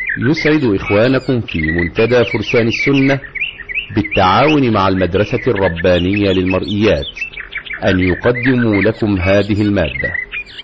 يسعد إخوانكم في منتدى فرسان السنة بالتعاون مع المدرسة الربانية للمرئيات أن يقدموا لكم هذه المادة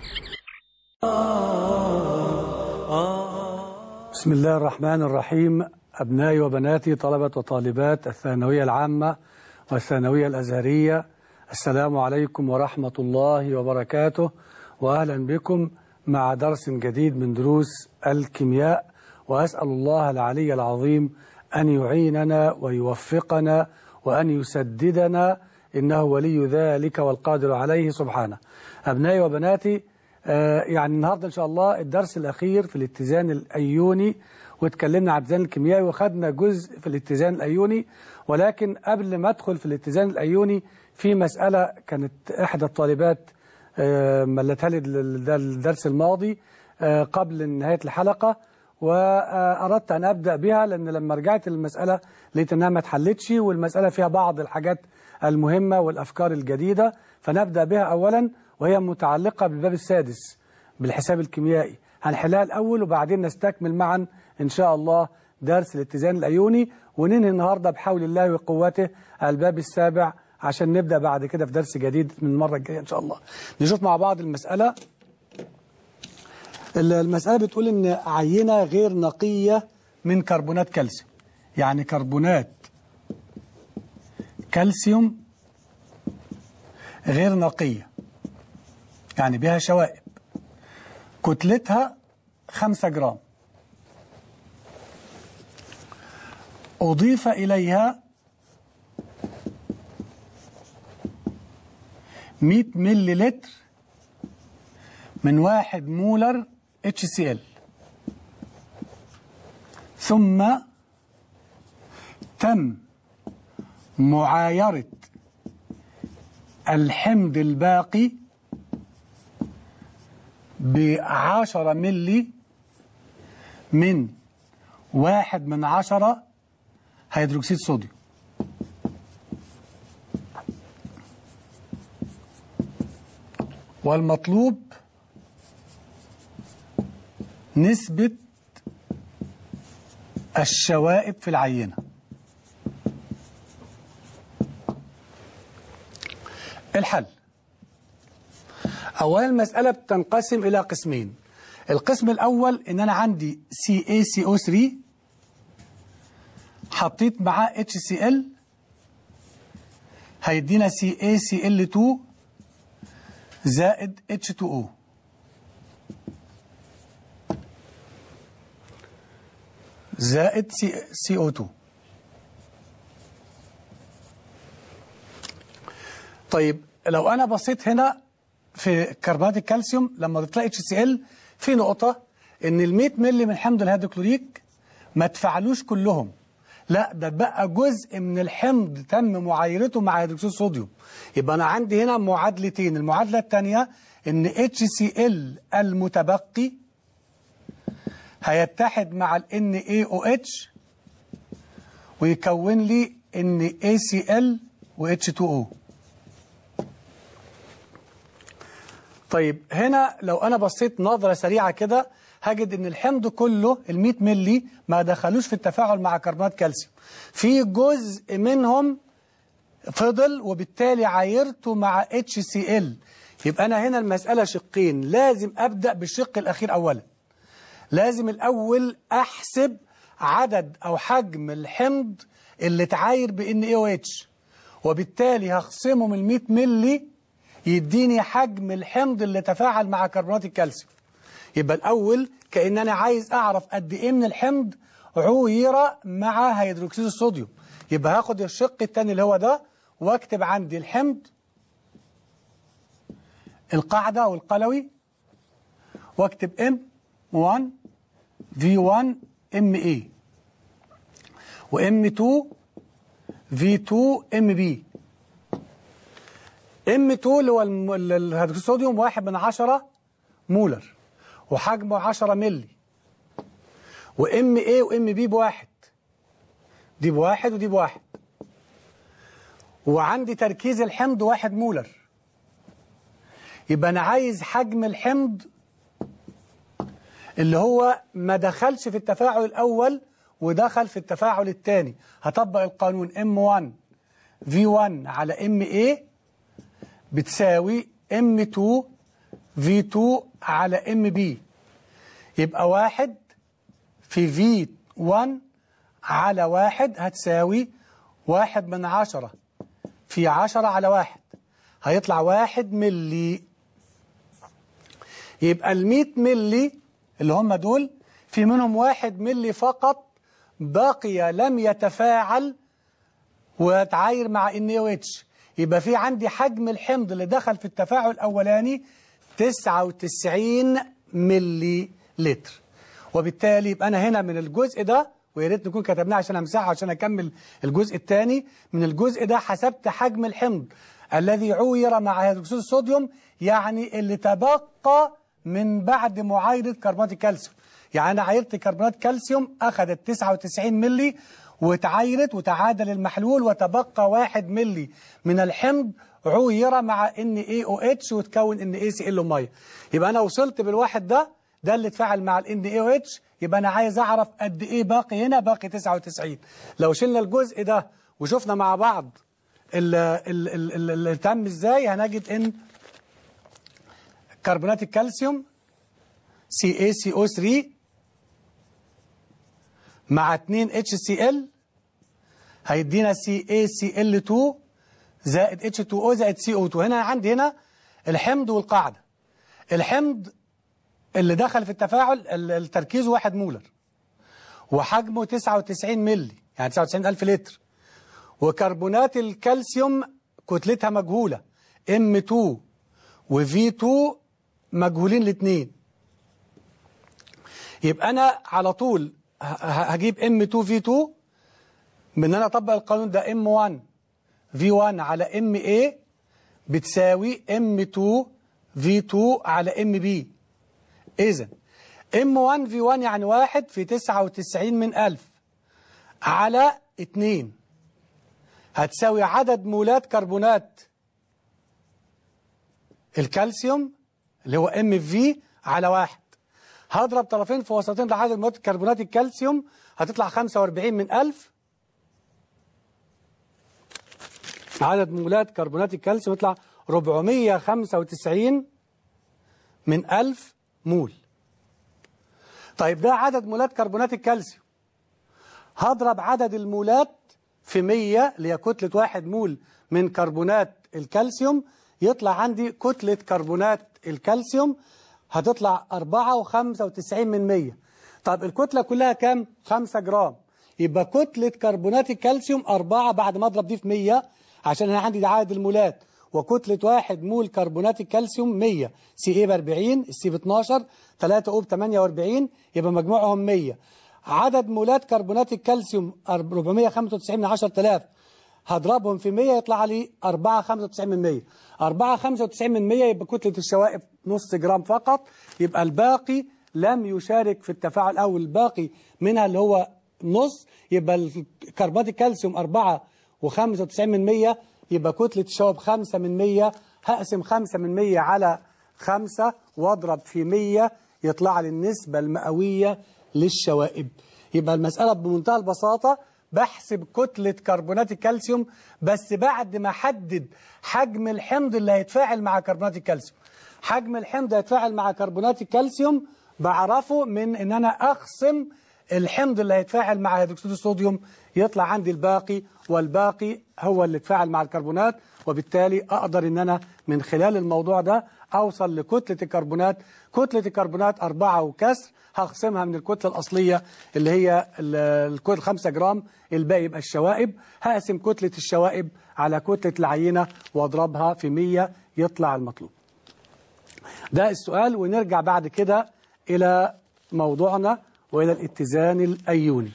بسم الله الرحمن الرحيم أبنائي وبناتي طلبة وطالبات الثانوية العامة والثانوية الأزهرية السلام عليكم ورحمة الله وبركاته وأهلا بكم مع درس جديد من دروس الكيمياء وأسأل الله العلي العظيم أن يعيننا ويوفقنا وأن يسددنا إنه ولي ذلك والقادر عليه سبحانه أبنائي وبناتي آه يعني النهاردة إن شاء الله الدرس الأخير في الاتزان الأيوني واتكلمنا عن الاتزان الكيميائي وخدنا جزء في الاتزان الأيوني ولكن قبل ما أدخل في الاتزان الأيوني في مسألة كانت إحدى الطالبات آه ملتها لي الدرس الماضي آه قبل نهاية الحلقة وأردت أن أبدأ بها لأن لما رجعت للمسألة لقيت أنها ما اتحلتش والمسألة فيها بعض الحاجات المهمة والأفكار الجديدة فنبدأ بها أولا وهي متعلقة بالباب السادس بالحساب الكيميائي هنحلها الأول وبعدين نستكمل معا إن شاء الله درس الاتزان الأيوني وننهي النهاردة بحول الله وقوته الباب السابع عشان نبدأ بعد كده في درس جديد من المرة الجاية إن شاء الله نشوف مع بعض المسألة المسألة بتقول إن عينة غير نقية من كربونات كالسيوم يعني كربونات كالسيوم غير نقية يعني بها شوائب كتلتها خمسة جرام أضيف إليها 100 ملي لتر من واحد مولر HCl ثم تم معايرة الحمض الباقي بعشرة ملي من واحد من عشرة هيدروكسيد صوديوم والمطلوب نسبة الشوائب في العينة الحل أولا المسألة بتنقسم إلى قسمين القسم الأول إن أنا عندي CaCO3 حطيت معاه HCl هيدينا CaCl2 زائد H2O زائد CO2 طيب لو أنا بصيت هنا في كربونات الكالسيوم لما ضفت لها HCl في نقطة إن ال 100 مللي من حمض الهيدروكلوريك ما تفعلوش كلهم لا ده بقى جزء من الحمض تم معايرته مع هيدروكسيد الصوديوم يبقى أنا عندي هنا معادلتين المعادلة الثانية إن HCl المتبقي هيتحد مع ال NaOH ويكون لي NaCl و H2O طيب هنا لو أنا بصيت نظرة سريعة كده هجد ان الحمض كله ال 100 ملي ما دخلوش في التفاعل مع كربونات كالسيوم في جزء منهم فضل وبالتالي عايرته مع HCl يبقى أنا هنا المسألة شقين لازم أبدأ بالشق الأخير أولا لازم الأول أحسب عدد أو حجم الحمض اللي اتعاير ب NaOH وبالتالي هخصمه من 100 ملي يديني حجم الحمض اللي تفاعل مع كربونات الكالسيوم يبقى الأول كأن أنا عايز أعرف قد إيه من الحمض عوير مع هيدروكسيد الصوديوم يبقى هاخد الشق الثاني اللي هو ده واكتب عندي الحمض القاعدة والقلوي واكتب M1 V1 MA و M2 V2 MB M2 اللي هو الهيدروكسيد الصوديوم واحد من عشرة مولر وحجمه 10 ملي وام ايه وام بي بواحد دي بواحد ودي بواحد وعندي تركيز الحمض واحد مولر يبقى أنا عايز حجم الحمض اللي هو ما دخلش في التفاعل الأول ودخل في التفاعل الثاني هطبق القانون M1 V1 على MA بتساوي M2 V2 على MB يبقى واحد في V1 على واحد هتساوي واحد من عشرة في عشرة على واحد هيطلع واحد ملي يبقى المية ملي اللي هم دول في منهم واحد ملي فقط بقي لم يتفاعل ويتعاير مع NaOH يبقى في عندي حجم الحمض اللي دخل في التفاعل الأولاني 99 ملي لتر وبالتالي يبقى أنا هنا من الجزء ده ويا ريت نكون كتبناه عشان امسحه عشان اكمل الجزء الثاني من الجزء ده حسبت حجم الحمض الذي عوير مع هيدروكسيد الصوديوم يعني اللي تبقى من بعد معايرة كربونات الكالسيوم يعني أنا عايرت كربونات كالسيوم أخذت 99 ملي وتعايرت وتعادل المحلول وتبقى 1 ملي من الحمض عوير مع NaOH وتكون NaCl ميه يبقى أنا وصلت بالواحد ده ده اللي اتفاعل مع ال NaOH يبقى أنا عايز أعرف قد إيه باقي هنا باقي 99 لو شلنا الجزء ده وشفنا مع بعض اللي تم إزاي هنجد إن كربونات الكالسيوم CaCO3 مع 2 HCl هيدينا CaCl2 زائد H2O زائد CO2 هنا عندي هنا الحمض والقاعدة الحمض اللي دخل في التفاعل التركيز 1 مولر وحجمه 99 ملي يعني 99 ألف لتر وكربونات الكالسيوم كتلتها مجهولة M2 وV2 مجهولين الاثنين يبقى أنا على طول هجيب M2V2 من أنا أطبق القانون ده M1 V1 على MA بتساوي M2 V2 على MB إذا M1 V1 يعني واحد في 99 من ألف على 2 هتساوي عدد مولات كربونات الكالسيوم اللي هو ام في على واحد هضرب طرفين في وسطين لعدد مولات كربونات الكالسيوم هتطلع 45 من 1000 عدد مولات كربونات الكالسيوم يطلع 495 من 1000 مول طيب ده عدد مولات كربونات الكالسيوم هضرب عدد المولات في 100 اللي هي كتلة واحد مول من كربونات الكالسيوم يطلع عندي كتلة كربونات الكالسيوم هتطلع 4.95 من 100 طب الكتلة كلها كام؟ 5 جرام يبقى كتلة كربونات الكالسيوم 4 بعد ما اضرب دي في 100 عشان انا عندي عدد المولات وكتلة واحد مول كربونات الكالسيوم 100 سي اي ب 40 السي ب 12 3 او ب 48 يبقى مجموعهم 100 عدد مولات كربونات الكالسيوم 495 من 10000 هضربهم في 100 يطلع لي 4.95 من 100 4.95 من 100 يبقى كتلة الشوائب نص جرام فقط يبقى الباقي لم يشارك في التفاعل أو الباقي منها اللي هو نص يبقى كربونات الكالسيوم 4.95 من 100 يبقى كتلة الشوائب 5 من 100 هقسم 5 من 100 على 5 واضرب في 100 يطلع لي النسبة المئوية للشوائب يبقى المسألة بمنتهى البساطة بحسب كتلة كربونات الكالسيوم بس بعد ما احدد حجم الحمض اللي هيتفاعل مع كربونات الكالسيوم حجم الحمض هيتفاعل مع كربونات الكالسيوم بعرفه من ان انا اخصم الحمض اللي هيتفاعل مع هيدروكسيد الصوديوم يطلع عندي الباقي والباقي هو اللي اتفاعل مع الكربونات وبالتالي اقدر ان انا من خلال الموضوع ده اوصل لكتلة الكربونات كتلة الكربونات أربعة وكسر هخصمها من الكتلة الأصلية اللي هي الكتلة 5 جرام الباقي يبقى الشوائب هقسم كتلة الشوائب على كتلة العينة واضربها في 100 يطلع المطلوب ده السؤال ونرجع بعد كده إلى موضوعنا وإلى الاتزان الأيوني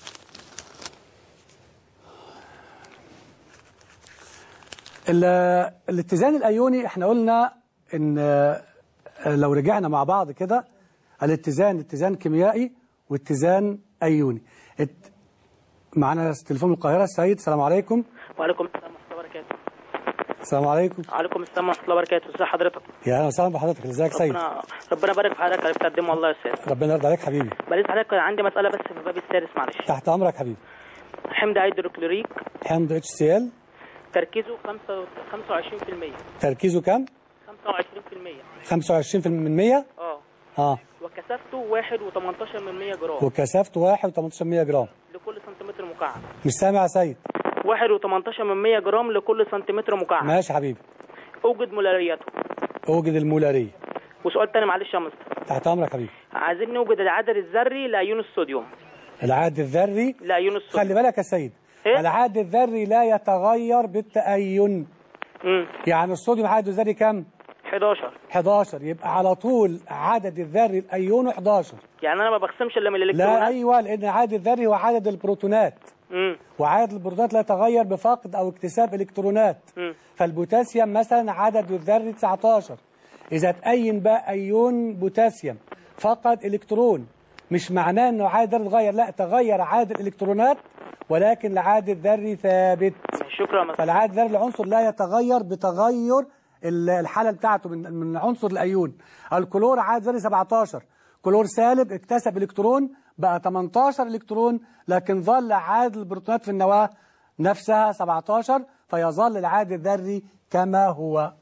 الاتزان الأيوني احنا قلنا ان لو رجعنا مع بعض كده الاتزان اتزان كيميائي واتزان أيوني ات... معنا تليفون القاهرة السيد السلام عليكم وعليكم السلام ورحمة الله وبركاته السلام عليكم وعليكم السلام ورحمه الله وبركاته ازي حضرتك يا اهلا وسهلا بحضرتك ازيك سيد ربنا ربنا يبارك في حضرتك اللي بتقدمه والله يا استاذ ربنا يرضى عليك حبيبي بليز حضرتك عندي مساله بس في الباب السادس معلش تحت امرك حبيبي حمض هيدروكلوريك حمض اتش سي ال تركيزه 25% تركيزه كام 25% 25% من 100 اه اه وكثافته 1 و18 من 100 جرام وكثافته 1 و18 جرام لكل سنتيمتر مكعب مش سامع يا سيد 1 و18 من 100 جرام لكل سنتيمتر مكعب ماشي حبيبي اوجد مولاريته اوجد المولاريه وسؤال تاني معلش يا مستر تحت امرك حبيبي عايزين نوجد العدد الذري لايون الصوديوم العدد الذري لايون الصوديوم خلي بالك يا سيد إيه؟ العدد الذري لا يتغير بالتأين امم يعني الصوديوم عدده الذري كام 11 11 يبقى على طول عدد الذري الايونه 11 يعني انا ما بخصمش الا من لا الالكترونات ايوه لان عدد الذري هو عدد البروتونات امم وعدد البروتونات لا يتغير بفقد او اكتساب الكترونات مم. فالبوتاسيوم مثلا عدد الذري 19 اذا تأين بقى ايون بوتاسيوم فقد الكترون مش معناه انه عدد الذري اتغير لا تغير عدد الالكترونات ولكن العدد الذري ثابت شكرا يا مستر فالعدد الذري العنصر لا يتغير بتغير ال- الحاله بتاعته من من عنصر الايون الكلور عدد ذري 17 كلور سالب اكتسب الكترون بقى 18 الكترون لكن ظل عدد البروتونات في النواه نفسها 17 فيظل العدد الذري كما هو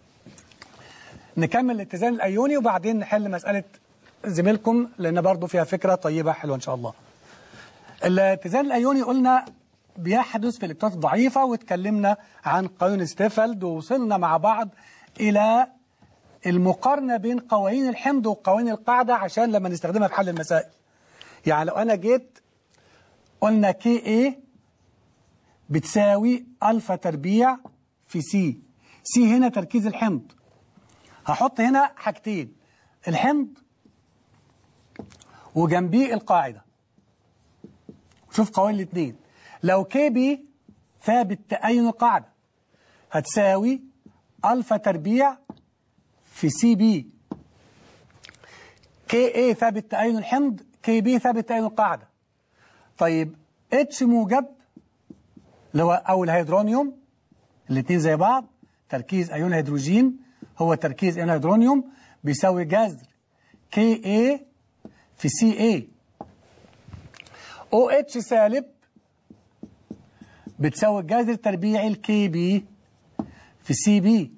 نكمل الاتزان الايوني وبعدين نحل مساله زميلكم لان برضه فيها فكره طيبه حلوه ان شاء الله الاتزان الايوني قلنا بيحدث في الالكترونات الضعيفه واتكلمنا عن قانون ستيفلد ووصلنا مع بعض الى المقارنه بين قوانين الحمض وقوانين القاعده عشان لما نستخدمها في حل المسائل يعني لو انا جيت قلنا كي اي بتساوي الفا تربيع في سي سي هنا تركيز الحمض هحط هنا حاجتين الحمض وجنبيه القاعده شوف قوانين الاثنين لو كي بي ثابت تأين القاعدة هتساوي ألفا تربيع في سي بي كي اي ثابت تأين الحمض كي بي ثابت تأين القاعدة طيب اتش موجب اللي هو أو الهيدرونيوم الاثنين زي بعض تركيز أيون هيدروجين هو تركيز أيون هيدرونيوم بيساوي جذر كي اي في سي اي او اتش سالب بتساوي الجذر التربيعي الكي بي في سي بي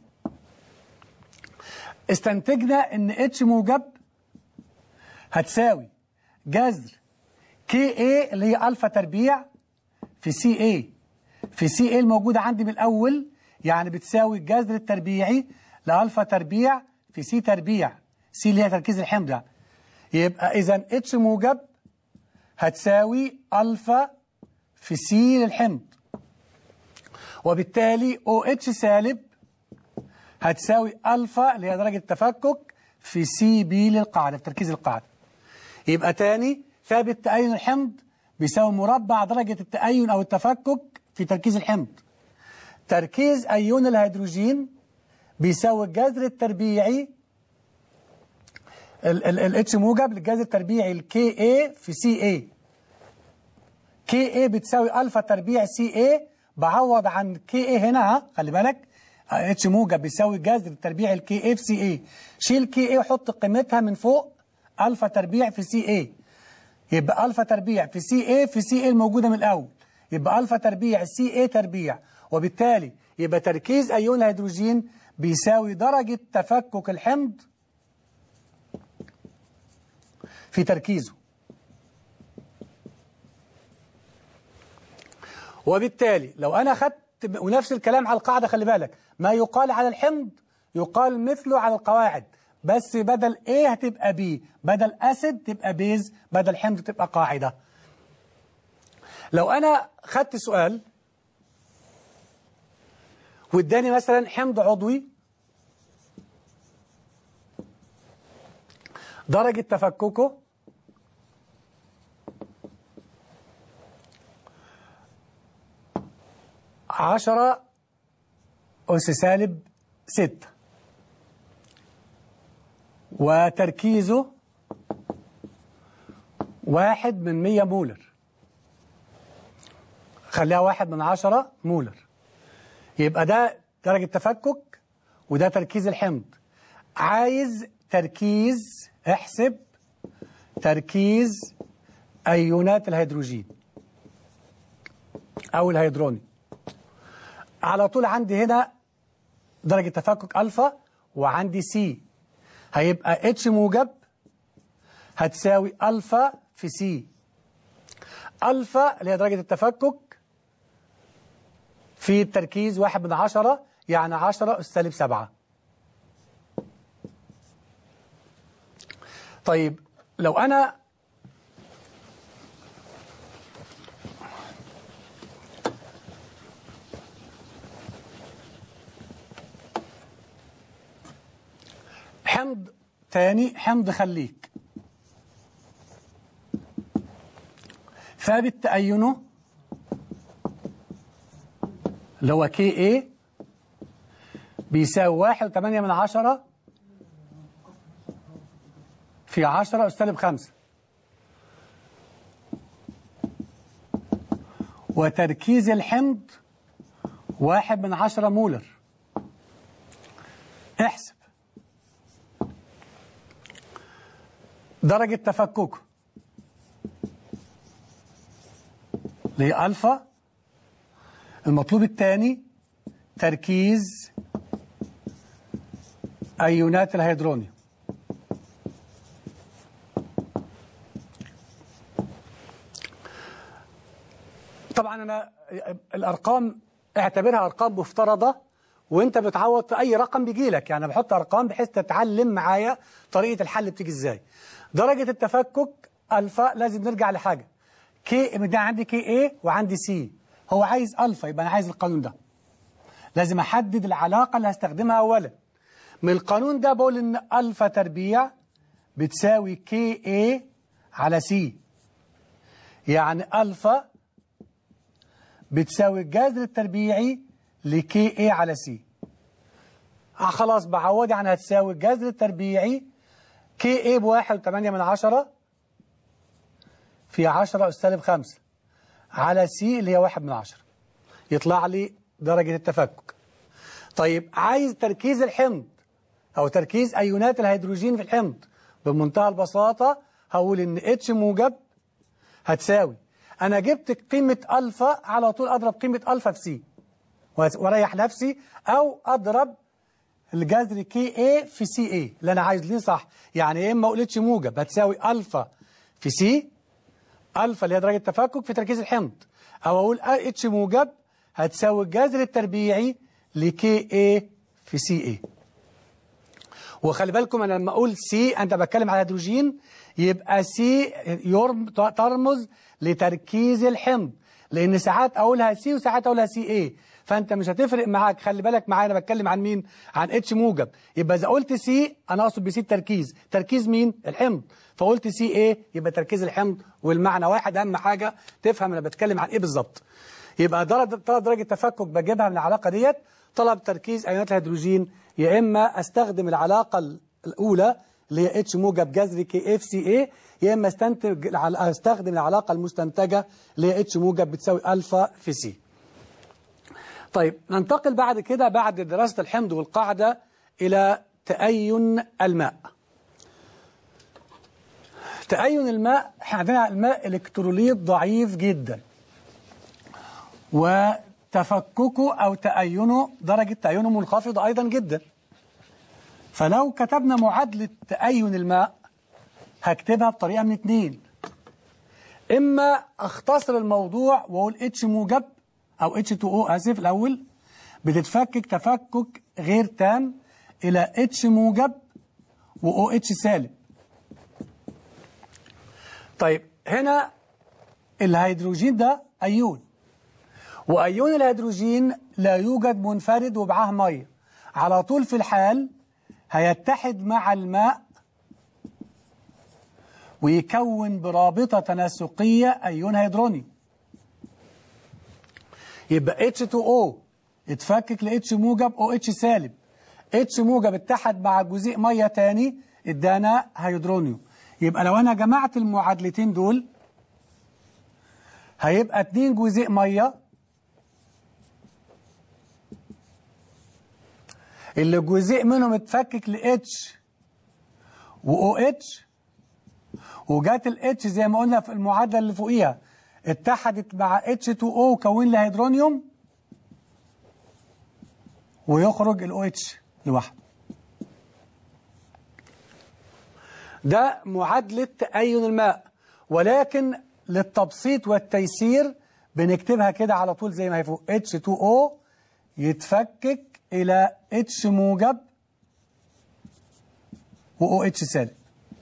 استنتجنا ان اتش موجب هتساوي جذر كي اي اللي هي الفا تربيع في سي اي في سي اي الموجوده عندي من الاول يعني بتساوي الجذر التربيعي لالفا تربيع في سي تربيع سي اللي هي تركيز الحمض يعني يبقى اذا اتش موجب هتساوي الفا في سي للحمض وبالتالي او اتش سالب هتساوي الفا اللي هي درجه التفكك في سي بي للقاعده في تركيز القاعده يبقى تاني ثابت تأين الحمض بيساوي مربع درجه التأين او التفكك في تركيز الحمض تركيز ايون الهيدروجين بيساوي الجذر التربيعي الاتش موجب للجذر التربيعي الكي اي في سي اي كي اي بتساوي الفا تربيع سي اي بعوض عن كي اي هنا ها خلي بالك اتش موجب بيساوي جذر التربيع الكي اي في سي اي شيل كي اي وحط قيمتها من فوق الفا تربيع في سي اي يبقى الفا تربيع في سي اي في سي اي الموجوده من الاول يبقى الفا تربيع سي اي تربيع وبالتالي يبقى تركيز ايون الهيدروجين بيساوي درجه تفكك الحمض في تركيزه وبالتالي لو أنا خدت ونفس الكلام على القاعدة خلي بالك ما يقال على الحمض يقال مثله على القواعد بس بدل A هتبقى B بدل أسد تبقى بيز بدل حمض تبقى قاعدة لو أنا خدت سؤال واداني مثلا حمض عضوي درجة تفككه عشرة أس سالب ستة وتركيزه واحد من مية مولر خليها واحد من عشرة مولر يبقى ده درجة تفكك وده تركيز الحمض عايز تركيز احسب تركيز أيونات الهيدروجين أو الهيدروني على طول عندي هنا درجة تفكك ألفا وعندي سي هيبقى اتش موجب هتساوي ألفا في سي ألفا اللي هي درجة التفكك في التركيز واحد من عشرة يعني عشرة أس سالب سبعة طيب لو أنا حمض تاني حمض خليك ثابت تأينه اللي هو كي اي بيساوي واحد وثمانية من عشرة في عشرة أس سالب خمسة وتركيز الحمض واحد من عشرة مولر احسب درجة تفككه اللي هي ألفا المطلوب الثاني تركيز أيونات الهيدرونيوم طبعا أنا الأرقام اعتبرها أرقام مفترضة وانت بتعوض في اي رقم بيجي لك يعني بحط ارقام بحيث تتعلم معايا طريقه الحل بتيجي ازاي درجه التفكك الفا لازم نرجع لحاجه كي ده عندي كي اي وعندي سي هو عايز الفا يبقى انا عايز القانون ده لازم احدد العلاقه اللي هستخدمها اولا من القانون ده بقول ان الفا تربيع بتساوي كي اي على سي يعني الفا بتساوي الجذر التربيعي لكي اي على سي آه خلاص بعوضي عنها تساوي الجذر التربيعي كي اي بواحد وثمانية من عشرة في عشرة أس سالب خمسة على سي اللي هي واحد من عشرة يطلع لي درجة التفكك طيب عايز تركيز الحمض أو تركيز أيونات الهيدروجين في الحمض بمنتهى البساطة هقول إن اتش موجب هتساوي أنا جبت قيمة ألفا على طول أضرب قيمة ألفا في سي واريح نفسي او اضرب الجذر كي اي في سي اي اللي انا عايز ليه صح يعني يا اما اقول اتش موجب هتساوي الفا في سي الفا اللي هي درجه تفكك في تركيز الحمض او اقول اتش موجب هتساوي الجذر التربيعي لكي اي في سي اي وخلي بالكم انا لما اقول سي انت بتكلم على هيدروجين يبقى سي ترمز لتركيز الحمض لان ساعات اقولها سي وساعات اقولها سي اي فانت مش هتفرق معاك خلي بالك معايا انا بتكلم عن مين عن اتش موجب يبقى اذا قلت سي انا اقصد بسي التركيز تركيز مين الحمض فقلت سي ايه يبقى تركيز الحمض والمعنى واحد اهم حاجه تفهم انا بتكلم عن ايه بالظبط يبقى درجه طلب درجه تفكك بجيبها من العلاقه ديت طلب تركيز ايونات الهيدروجين يا اما استخدم العلاقه الاولى اللي هي اتش موجب جذر كي اف سي اي يا اما استنتج استخدم العلاقه المستنتجه اللي هي اتش موجب بتساوي الفا في سي طيب ننتقل بعد كده بعد دراسة الحمض والقاعدة إلى تأين الماء تأين الماء احنا عندنا الماء الكتروليت ضعيف جدا وتفككه أو تأينه درجة تأينه منخفضة أيضا جدا فلو كتبنا معادلة تأين الماء هكتبها بطريقة من اتنين إما أختصر الموضوع وأقول اتش موجب أو H2O آسف الأول بتتفكك تفكك غير تام إلى H موجب و OH سالب طيب هنا الهيدروجين ده أيون وأيون الهيدروجين لا يوجد منفرد ومعاه مية على طول في الحال هيتحد مع الماء ويكون برابطة تناسقية أيون هيدروني يبقى H2O اتفكك ل H موجب OH سالب H موجب اتحد مع جزيء مية تاني ادانا هيدرونيوم يبقى لو انا جمعت المعادلتين دول هيبقى اتنين جزيء مية اللي جزء منهم اتفكك ل اتش و او اتش وجات الاتش زي ما قلنا في المعادله اللي فوقيها اتحدت مع اتش 2 او وكون لي هيدرونيوم ويخرج الاو اتش لوحده ده معادلة تأين الماء ولكن للتبسيط والتيسير بنكتبها كده على طول زي ما هي فوق H2O يتفكك إلى H موجب و OH سالب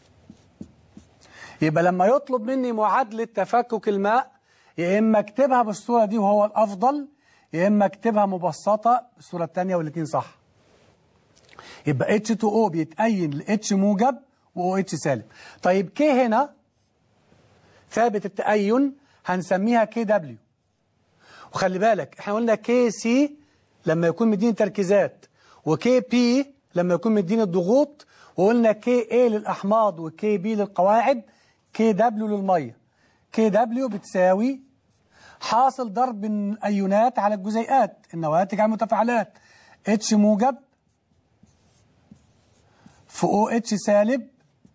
يبقى لما يطلب مني معادلة تفكك الماء يا إما اكتبها بالصورة دي وهو الأفضل يا إما اكتبها مبسطة بالصورة الثانية والاثنين صح يبقى H2O بيتأين ل H موجب و OH سالب طيب K هنا ثابت التأين هنسميها KW وخلي بالك احنا قلنا KC لما يكون مديني تركيزات وKP لما يكون مديني الضغوط وقلنا KA للأحماض وKB للقواعد KW للمية KW بتساوي حاصل ضرب الأيونات على الجزيئات النواتج على المتفاعلات H موجب في OH سالب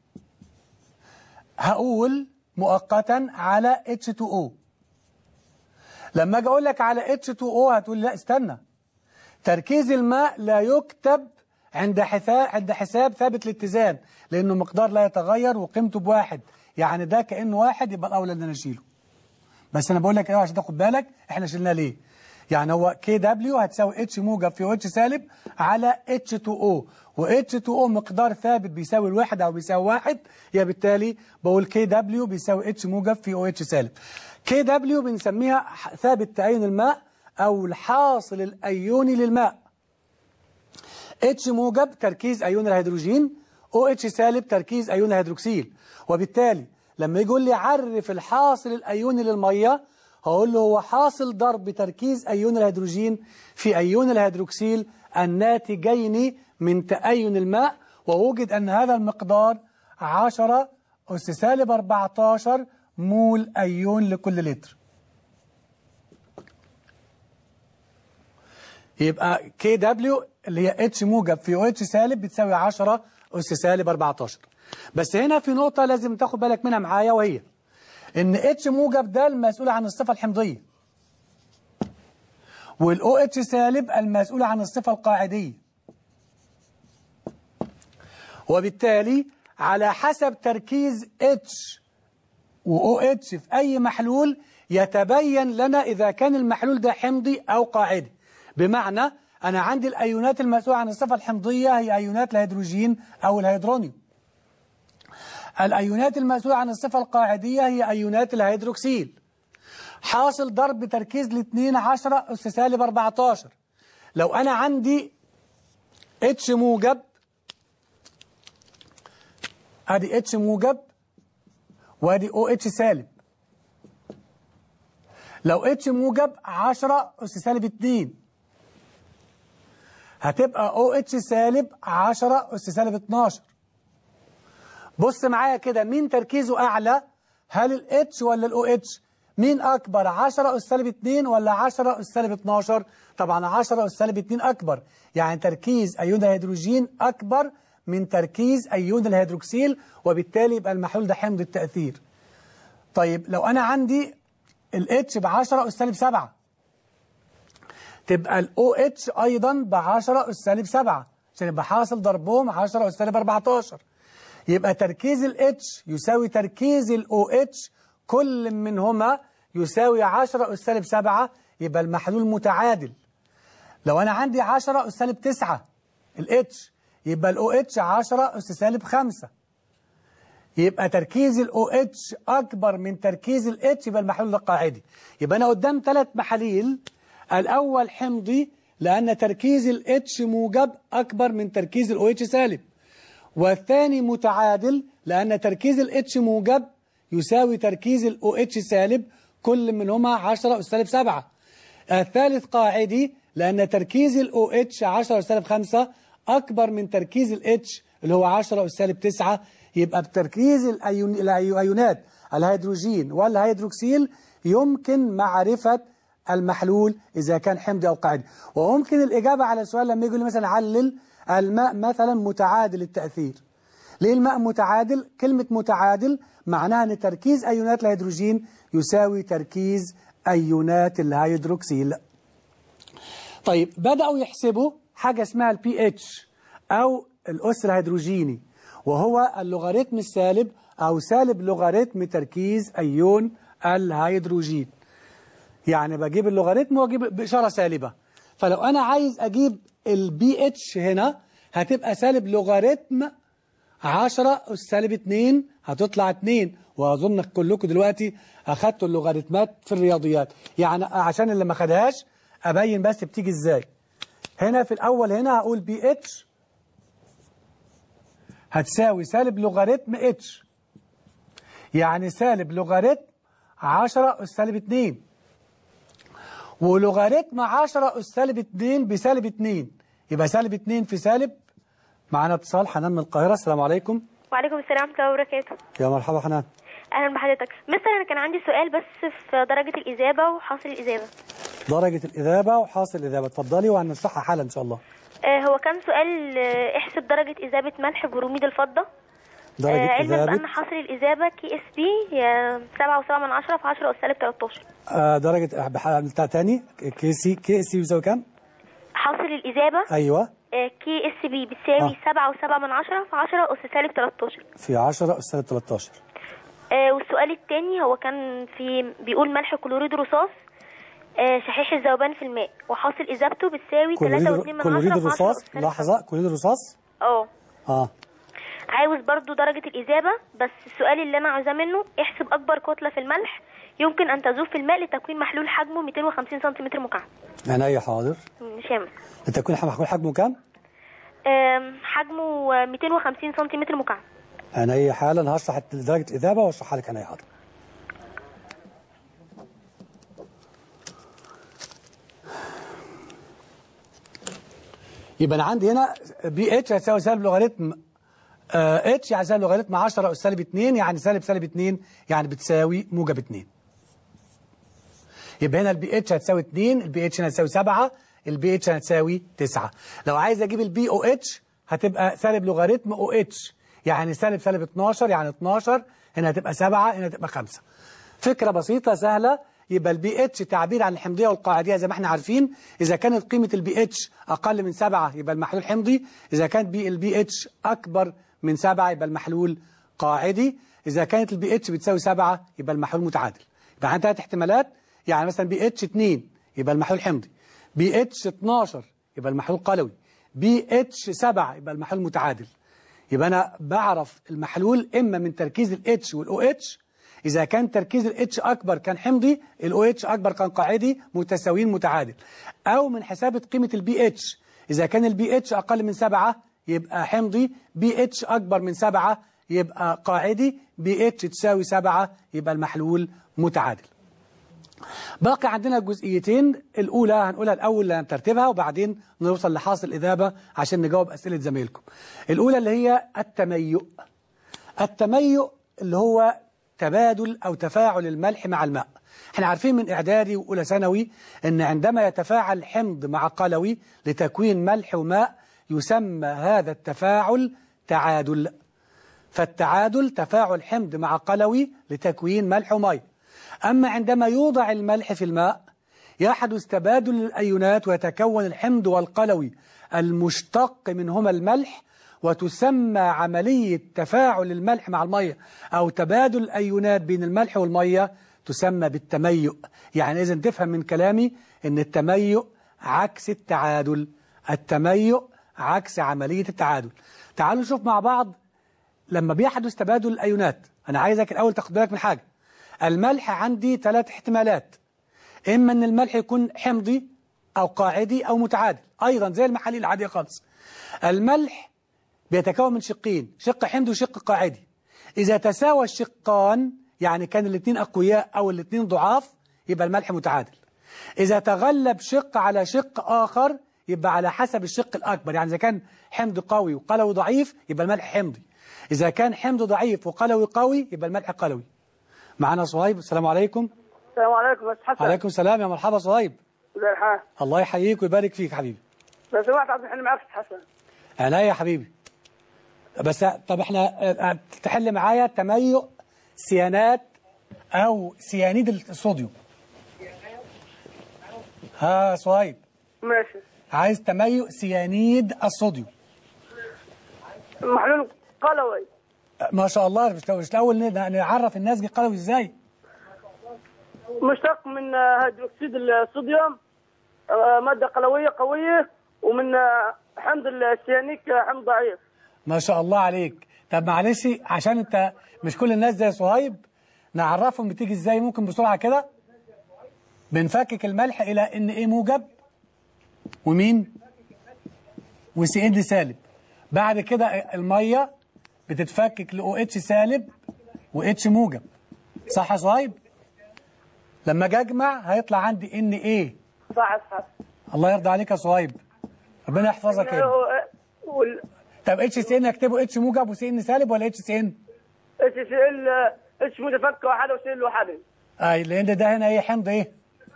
هقول مؤقتا على H2O لما اجي اقول لك على H2O هتقول لا استنى تركيز الماء لا يكتب عند حساب عند حساب ثابت الاتزان لانه مقدار لا يتغير وقيمته بواحد يعني ده كانه واحد يبقى الاولى ان انا اشيله بس انا بقول لك ايه عشان تاخد بالك احنا شلناه ليه يعني هو كي دبليو هتساوي اتش موجب في اتش سالب على اتش 2 او و اتش 2 او مقدار ثابت بيساوي الواحد او بيساوي واحد يبقى بالتالي بقول كي دبليو بيساوي اتش موجب في او اتش سالب كي دبليو بنسميها ثابت تعين الماء او الحاصل الايوني للماء اتش موجب تركيز ايون الهيدروجين او اتش سالب تركيز ايون الهيدروكسيل وبالتالي لما يقول لي عرف الحاصل الايوني للميه هقول له هو حاصل ضرب تركيز ايون الهيدروجين في ايون الهيدروكسيل الناتجين من تأين الماء ووجد ان هذا المقدار 10 أس سالب 14 مول ايون لكل لتر يبقى كي دبليو اللي هي اتش موجب في او اتش سالب بتساوي 10 اس سالب 14 بس هنا في نقطة لازم تاخد بالك منها معايا وهي ان اتش موجب ده المسؤول عن الصفة الحمضية والاو اتش سالب المسؤول عن الصفة القاعدية وبالتالي على حسب تركيز اتش و OH في أي محلول يتبين لنا إذا كان المحلول ده حمضي أو قاعدي بمعنى أنا عندي الأيونات المسؤولة عن الصفة الحمضية هي أيونات الهيدروجين أو الهيدرونيوم الأيونات المسؤولة عن الصفة القاعدية هي أيونات الهيدروكسيل حاصل ضرب تركيز الاثنين 10 أس سالب 14 لو أنا عندي اتش موجب ادي اتش موجب وادي او اتش سالب لو اتش موجب 10 اس سالب 2 هتبقى او اتش سالب 10 اس سالب 12 بص معايا كده مين تركيزه اعلى هل الاتش ولا الاو اتش مين اكبر 10 اس سالب 2 ولا 10 اس سالب 12 طبعا 10 اس سالب 2 اكبر يعني تركيز ايون الهيدروجين اكبر من تركيز ايون الهيدروكسيل وبالتالي يبقى المحلول ده حمض التاثير طيب لو انا عندي الاتش ب 10 اس سالب 7 تبقى الاو اتش ايضا ب 10 اس سالب 7 عشان يبقى حاصل ضربهم 10 اس سالب 14 يبقى تركيز الاتش يساوي تركيز الاو اتش كل منهما يساوي 10 اس سالب 7 يبقى المحلول متعادل لو انا عندي 10 اس سالب 9 الاتش يبقى الاو اتش 10 اس سالب 5 يبقى تركيز الاو اتش اكبر من تركيز الاتش يبقى المحلول ده قاعدي يبقى انا قدام ثلاث محاليل الاول حمضي لان تركيز الاتش موجب اكبر من تركيز الاو اتش سالب والثاني متعادل لان تركيز الاتش موجب يساوي تركيز الاو اتش سالب كل منهما 10 اس سالب 7 الثالث قاعدي لان تركيز الاو اتش 10 اس سالب 5 اكبر من تركيز الاتش اللي هو 10 اس سالب 9 يبقى بتركيز الأيون... الايونات الهيدروجين والهيدروكسيل يمكن معرفة المحلول إذا كان حمضي أو قاعدي وممكن الإجابة على السؤال لما يقول لي مثلا علل الماء مثلا متعادل التأثير ليه الماء متعادل؟ كلمة متعادل معناها أن تركيز أيونات الهيدروجين يساوي تركيز أيونات الهيدروكسيل طيب بدأوا يحسبوا حاجة اسمها البي اتش أو الأس الهيدروجيني وهو اللوغاريتم السالب أو سالب لوغاريتم تركيز أيون الهيدروجين يعني بجيب اللوغاريتم واجيب بإشارة سالبة فلو أنا عايز أجيب البي اتش هنا هتبقى سالب لوغاريتم 10 أس سالب 2 هتطلع 2 وأظن كلكم دلوقتي أخدتوا اللوغاريتمات في الرياضيات يعني عشان اللي ما خدهاش أبين بس بتيجي إزاي هنا في الأول هنا هقول بي اتش هتساوي سالب لوغاريتم اتش يعني سالب لوغاريتم 10 أس سالب 2 ولوغاريتم 10 أس سالب 2 بسالب 2 يبقى سالب 2 في سالب معانا اتصال حنان من القاهرة السلام عليكم وعليكم السلام ورحمة الله وبركاته يا مرحبا حنان أهلا بحضرتك مستر أنا كان عندي سؤال بس في درجة الإجابة وحاصل الإجابة درجة الإذابة وحاصل الإذابة اتفضلي وهنشرحها حالا إن شاء الله آه هو كان سؤال آه، احسب درجة إذابة ملح بروميد الفضة درجة آه علما إذابة بأن حاصل الإذابة كي اس بي سبعة وسبعة من عشرة في عشرة أس سالب 13 آه درجة بح- بتاع تاني كي سي كي سي بيساوي كام؟ حاصل الإذابة أيوه آه كي اس بي بتساوي آه. سبعة وسبعة من عشرة في عشرة أس سالب 13 في 10 أس سالب 13 آه والسؤال الثاني هو كان في بيقول ملح كلوريد رصاص آه شحيح الذوبان في الماء وحاصل إذابته بتساوي كلوريد 3.2 من كلوريد عشرة في عشرة الرصاص أس سالب لحظة كلوريد الرصاص اه اه عاوز برضو درجة الإذابة بس السؤال اللي أنا عاوزاه منه احسب أكبر كتلة في الملح يمكن أن تذوب في الماء لتكوين محلول حجمه 250 سنتيمتر مكعب عينيا حاضر شامل لتكون محلول حجمه كام؟ أم، حجمه 250 سنتيمتر مكعب عينيا حالا هشرح درجة الإذابة واشرحها لك عينيا حاضر يبقى انا عندي هنا بي اتش هتساوي سالب لوغاريتم اتش يعني سالب لوغاريتم 10 اس سالب 2 يعني سالب سالب 2 يعني بتساوي موجب 2 يبقى هنا البي اتش هتساوي 2 البي اتش هنا هتساوي 7 البي اتش هتساوي 9 لو عايز اجيب البي او اتش هتبقى سالب لوغاريتم او اتش يعني سالب سالب 12 يعني 12 هنا هتبقى 7 هنا هتبقى 5 فكرة بسيطة سهلة يبقى البي اتش تعبير عن الحمضية والقاعدية زي ما احنا عارفين إذا كانت قيمة البي اتش أقل من 7 يبقى المحلول حمضي إذا كانت بي البي اتش أكبر من 7 يبقى المحلول قاعدي إذا كانت البي اتش بتساوي 7 يبقى المحلول متعادل يبقى عندنا ثلاث احتمالات يعني مثلا بي اتش 2 يبقى المحلول حمضي بي اتش 12 يبقى المحلول قلوي بي اتش 7 يبقى المحلول متعادل يبقى أنا بعرف المحلول إما من تركيز ال H وال OH إذا كان تركيز ال H أكبر كان حمضي ال OH أكبر كان قاعدي متساويين متعادل أو من حسابة قيمة ال BH إذا كان ال BH أقل من 7 يبقى حمضي BH أكبر من 7 يبقى قاعدي BH تساوي 7 يبقى المحلول متعادل باقي عندنا جزئيتين الأولى هنقولها الأول نرتبها وبعدين نوصل لحاصل الإذابة عشان نجاوب أسئلة زمايلكم الأولى اللي هي التميؤ التميؤ اللي هو تبادل أو تفاعل الملح مع الماء احنا عارفين من إعدادي وأولى ثانوي أن عندما يتفاعل حمض مع قلوي لتكوين ملح وماء يسمى هذا التفاعل تعادل فالتعادل تفاعل حمض مع قلوي لتكوين ملح وماء أما عندما يوضع الملح في الماء يحدث تبادل الأيونات ويتكون الحمض والقلوي المشتق منهما الملح وتسمى عملية تفاعل الملح مع المية أو تبادل الأيونات بين الملح والمية تسمى بالتميؤ يعني إذا تفهم من كلامي أن التميؤ عكس التعادل التميؤ عكس عملية التعادل تعالوا نشوف مع بعض لما بيحدث تبادل الأيونات أنا عايزك الأول تاخد بالك من حاجة الملح عندي ثلاث احتمالات إما أن الملح يكون حمضي أو قاعدي أو متعادل أيضا زي المحاليل العادية خالص الملح بيتكون من شقين شق حمضي وشق قاعدي إذا تساوى الشقان يعني كان الاثنين أقوياء أو الاثنين ضعاف يبقى الملح متعادل إذا تغلب شق على شق آخر يبقى على حسب الشق الأكبر يعني إذا كان حمض قوي وقلوي ضعيف يبقى الملح حمضي إذا كان حمض ضعيف وقلوي قوي يبقى الملح قلوي معنا صهيب السلام عليكم السلام عليكم بس حسن عليكم السلام يا مرحبا صهيب زي الحال الله يحييك ويبارك فيك حبيبي لو سمحت عايز نحل معاك أستاذ حسن عينيا يا حبيبي بس طب احنا اه، تحل معايا تميؤ سيانات او سيانيد الصوديوم ها صهيب ماشي عايز تميؤ سيانيد الصوديوم محلول قلوي ما شاء الله مش مش الاول ن- نعرف الناس دي قلوي ازاي مشتق من آه، هيدروكسيد الصوديوم آه، مادة قلوية قوية ومن آه، حمض السيانيك آه، حمض ضعيف ما شاء الله عليك طب معلش عشان انت مش كل الناس زي صهيب نعرفهم بتيجي ازاي ممكن بسرعة كده بنفكك الملح الى ان ايه موجب ومين وسي ان سالب بعد كده المية بتتفكك ل اتش سالب و اتش موجب صح يا صهيب لما اجي اجمع هيطلع عندي ان ايه صح صح الله يرضى عليك يا صهيب ربنا يحفظك يا ابني. آه، وال طب اتش سي ان اكتبه اتش موجب وسي ان سالب ولا اتش سي ان اتش سي ال آه، اتش متفك واحدة وسي ال واحدة اي لان ده هنا ايه حمض ايه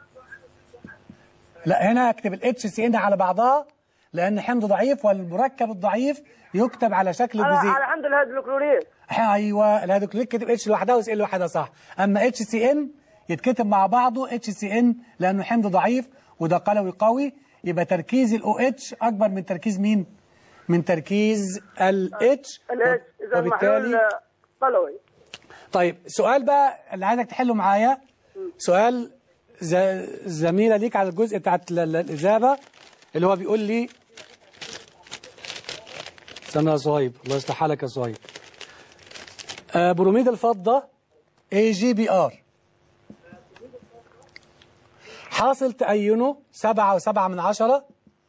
لا هنا اكتب الاتش سي ان على بعضها لان حمض ضعيف والمركب الضعيف يكتب على شكل على جزيء على حمض الهيدروكلوريك ايوه الهيدروكلوريك كتب اتش لوحدها وسي ان لوحدها صح اما اتش سي ان يتكتب مع بعضه اتش سي ان لانه حمض ضعيف وده قلوي قوي يبقى تركيز الاو اتش اكبر من تركيز مين من تركيز الاتش الاتش اذا المحلول آه، قلوي طيب سؤال بقى اللي عايزك تحله معايا سؤال ز... زميلة ليك على الجزء بتاعت ال- ال- الإجابة اللي هو بيقول لي استنى يا صهيب الله يصلح حالك يا صهيب آه بروميد الفضة اي جي بي ار حاصل تأينه سبعة وسبعة من عشرة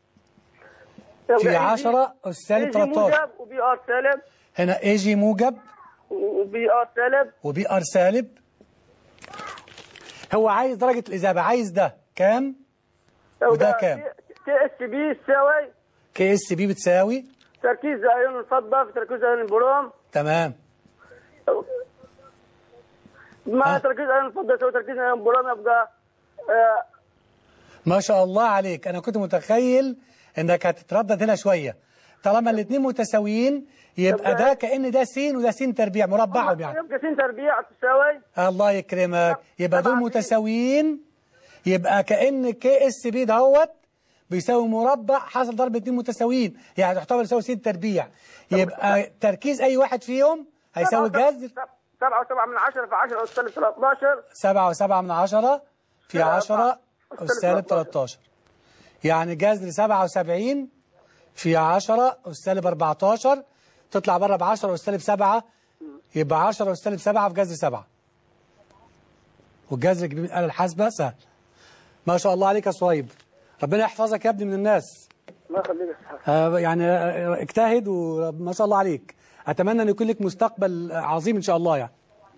في عشرة أس سالب 13 موجب وبي ار سالب هنا اي جي موجب وبي ار سالب وبي ار سالب هو عايز درجة الإجابة عايز ده كام وده كام؟ تي اس بي تساوي كي اس بي بتساوي تركيز ايون الفضه في تركيز ايون البروم تمام مع ها؟ تركيز ايون الفضه يساوي تركيز ايون البروم يبقى آه، ما شاء الله عليك أنا كنت متخيل إنك هتتردد هنا شوية طالما الاثنين متساويين يبقى ده كأن ده س وده س تربيع مربعهم يعني يبقى سين تربيع تساوي الله يكرمك يبقى دول طبعاً. متساويين يبقى كأن كي اس بي دهوت بيساوي مربع حاصل ضرب اتنين متساويين يعني تعتبر يساوي س تربيع يبقى تركيز أي واحد فيهم هيساوي جذر سبعة وسبعة من عشرة في عشرة أس سالب 13 سبعة وسبعة من عشرة في عشرة أس سالب 13 يعني جذر سبعة وسبعين في عشرة أس سالب 14 تطلع بره بعشرة أس سالب سبعة يبقى عشرة أس سالب سبعة في جذر سبعة والجذر كبير من الآلة الحاسبة سهل ما شاء الله عليك يا صهيب ربنا يحفظك يا ابني من الناس الله يخليك يا أستاذ. آه، يعني آه، اجتهد وما شاء الله عليك أتمنى أن يكون لك مستقبل عظيم إن شاء الله يعني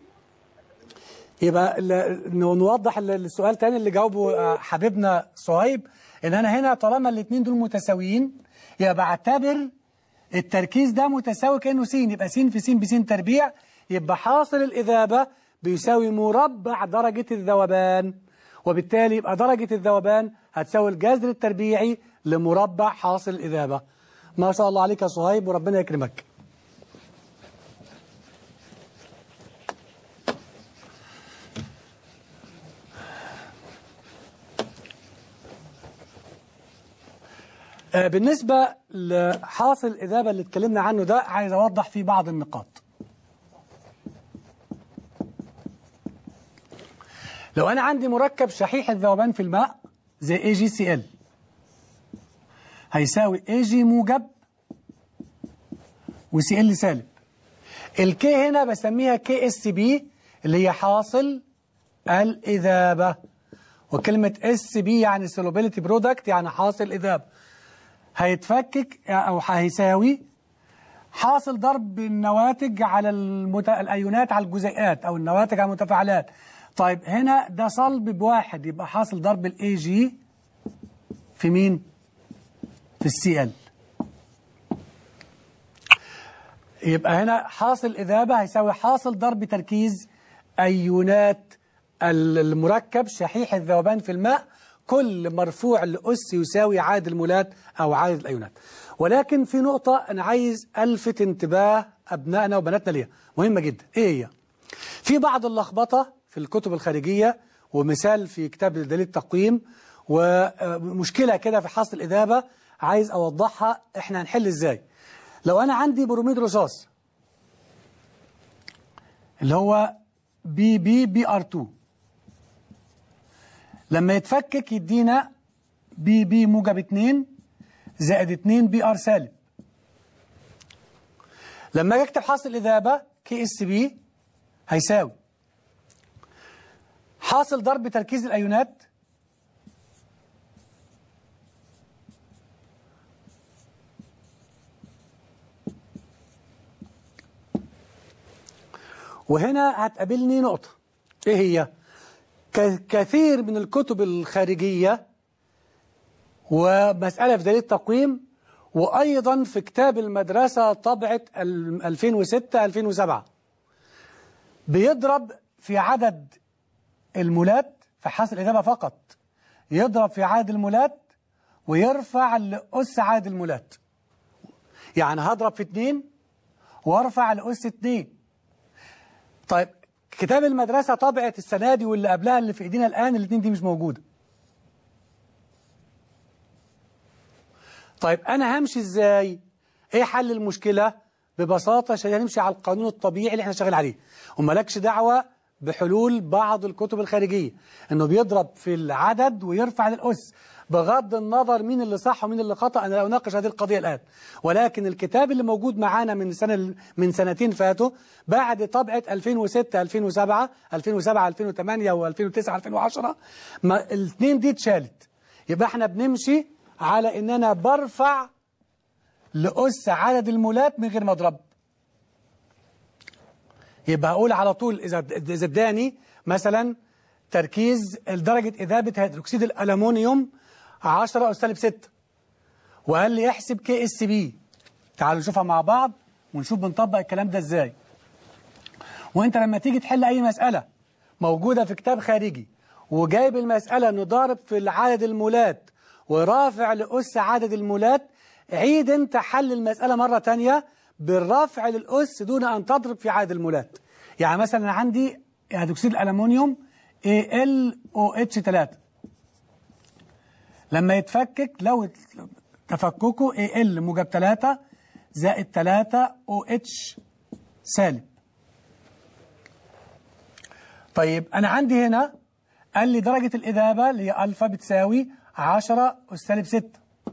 يبقى ال- ن- نوضح ال- السؤال تاني اللي جاوبه آه، حبيبنا صهيب ان انا هنا طالما الاثنين دول متساويين يبقى بعتبر التركيز ده متساوي كانه س يبقى س في س بس تربيع يبقى حاصل الاذابه بيساوي مربع درجه الذوبان وبالتالي يبقى درجه الذوبان هتساوي الجذر التربيعي لمربع حاصل الاذابه ما شاء الله عليك يا صهيب وربنا يكرمك آه، بالنسبة لحاصل الإذابة اللي اتكلمنا عنه ده عايز أوضح فيه بعض النقاط لو أنا عندي مركب شحيح الذوبان في الماء زي اي جي سي ال هيساوي اي جي موجب وسي ال سالب الكي هنا بسميها كي اس بي اللي هي حاصل الإذابة وكلمة اس بي يعني سولوبيليتي برودكت يعني حاصل إذابة هيتفكك او هيساوي حاصل ضرب النواتج على المت... الايونات على الجزيئات او النواتج على المتفاعلات طيب هنا ده صلب بواحد يبقى حاصل ضرب الاي جي في مين في السي ال يبقى هنا حاصل إذابة هيساوي حاصل ضرب تركيز أيونات ال- المركب شحيح الذوبان في الماء كل مرفوع لأس يساوي عدد المولات أو عدد الأيونات ولكن في نقطة أنا عايز ألفت انتباه أبنائنا وبناتنا ليها مهمة جدا إيه هي؟ في بعض اللخبطة في الكتب الخارجية ومثال في كتاب دليل التقويم ومشكلة كده في حصر الإذابة عايز أوضحها إحنا هنحل إزاي لو أنا عندي بروميد رصاص اللي هو بي بي بي ار 2 لما يتفكك يدينا بي بي موجب 2 زائد 2 بي ار سالب لما اجي اكتب حاصل الاذابه كي اس بي هيساوي حاصل ضرب تركيز الايونات وهنا هتقابلني نقطة ايه هي ك- كثير من الكتب الخارجية ومسألة في دليل التقويم وأيضا في كتاب المدرسة طبعة ال- 2006-2007 بيضرب في عدد المولات في حاصل الإجابة فقط يضرب في عدد المولات ويرفع لأس عدد المولات يعني هضرب في اتنين وارفع لأس اتنين طيب كتاب المدرسة طبعة السنة دي واللي قبلها اللي في ايدينا الآن الاثنين دي مش موجودة طيب أنا همشي إزاي إيه حل المشكلة ببساطة عشان هنمشي على القانون الطبيعي اللي احنا شغال عليه ومالكش دعوة بحلول بعض الكتب الخارجية انه بيضرب في العدد ويرفع للأس بغض النظر مين اللي صح ومين اللي خطأ أنا لا أناقش هذه القضية الآن ولكن الكتاب اللي موجود معانا من سنة من سنتين فاتوا بعد طبعة 2006 2007 2007 2008 و2009 2010 ما الاثنين دي اتشالت يبقى احنا بنمشي على ان انا برفع لأس عدد المولات من غير ما اضرب يبقى هقول على طول اذا اذا اداني مثلا تركيز درجة إذابة هيدروكسيد الألمونيوم 10 أس سالب 6 وقال لي احسب كي اس بي تعالوا نشوفها مع بعض ونشوف بنطبق الكلام ده ازاي وانت لما تيجي تحل اي مسألة موجودة في كتاب خارجي وجايب المسألة انه ضارب في العدد المولات ورافع لأس عدد المولات عيد انت حل المسألة مرة تانية بالرفع للأس دون أن تضرب في عدد المولات يعني مثلا أنا عندي هيدروكسيد الألمونيوم AlOH3 لما يتفكك لو تفككه Al موجب 3 زائد 3 OH سالب طيب أنا عندي هنا قال لي درجة الإذابة اللي هي ألفا بتساوي 10 أس سالب 6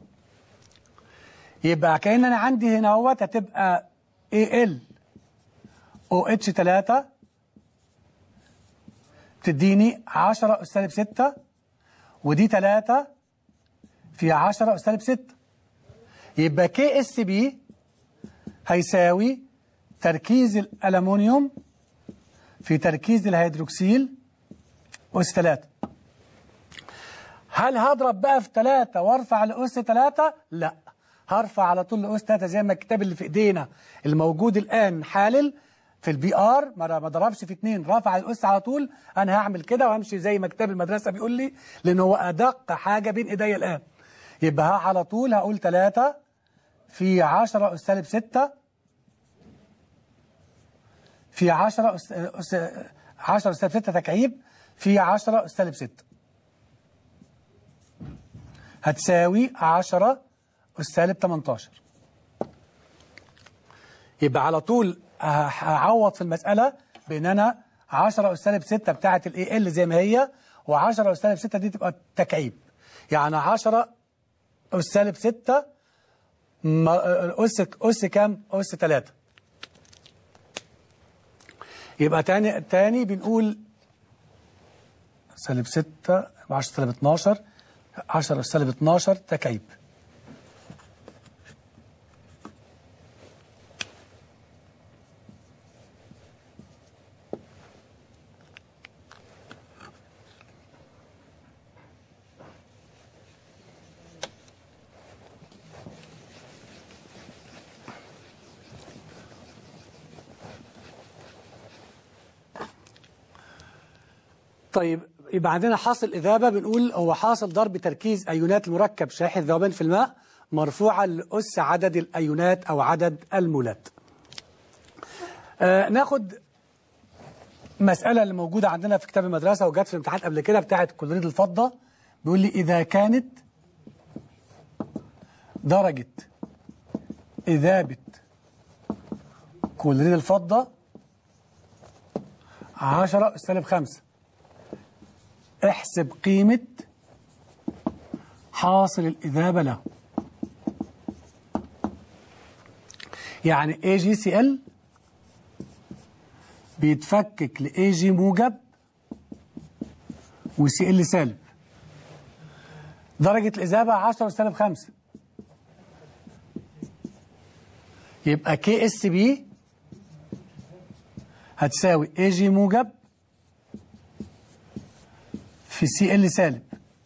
يبقى كأن أنا عندي هنا اهوت هتبقى Al OH 3 تديني 10 أس سالب 6 ودي 3 في 10 أس سالب 6 يبقى كي اس بي هيساوي تركيز الألمونيوم في تركيز الهيدروكسيل أس 3 هل هضرب بقى في 3 وارفع لأس 3 لا هرفع على طول لأس 3 زي ما الكتاب اللي في ايدينا الموجود الآن حالل في البي ار ما ما ضربش في 2 رفع الأس على طول أنا هعمل كده وهمشي زي ما كتاب المدرسة بيقول لي لأن هو أدق حاجة بين إيديا الآن يبقى على طول هقول 3 في 10 أس سالب 6 في 10 أس, أس 10 أس سالب 6 تكعيب في 10 أس سالب 6 هتساوي 10 أس سالب 18 يبقى على طول هعوض في المسألة بأن أنا 10 أس سالب 6 بتاعة الاي ال زي ما هي و10 أس سالب 6 دي تبقى تكعيب يعني 10 أس سالب 6 أس أس كام؟ أس 3 يبقى تاني تاني بنقول سالب 6 10 سالب 12 10 سالب 12 تكعيب طيب يبقى عندنا حاصل إذابة بنقول هو حاصل ضرب تركيز أيونات المركب شاحن الذوبان في الماء مرفوعة لأس عدد الأيونات أو عدد المولات آه ناخد مسألة اللي موجودة عندنا في كتاب المدرسة وجت في الامتحان قبل كده بتاعت كلوريد الفضة بيقول لي إذا كانت درجة إذابة كلوريد الفضة 10 سالب 5 احسب قيمة حاصل الإذابة له يعني AgCl بيتفكك ل Ag موجب و Cl سالب درجة الإذابة 10 سالب 5 يبقى KSB هتساوي Ag موجب في Cl سالب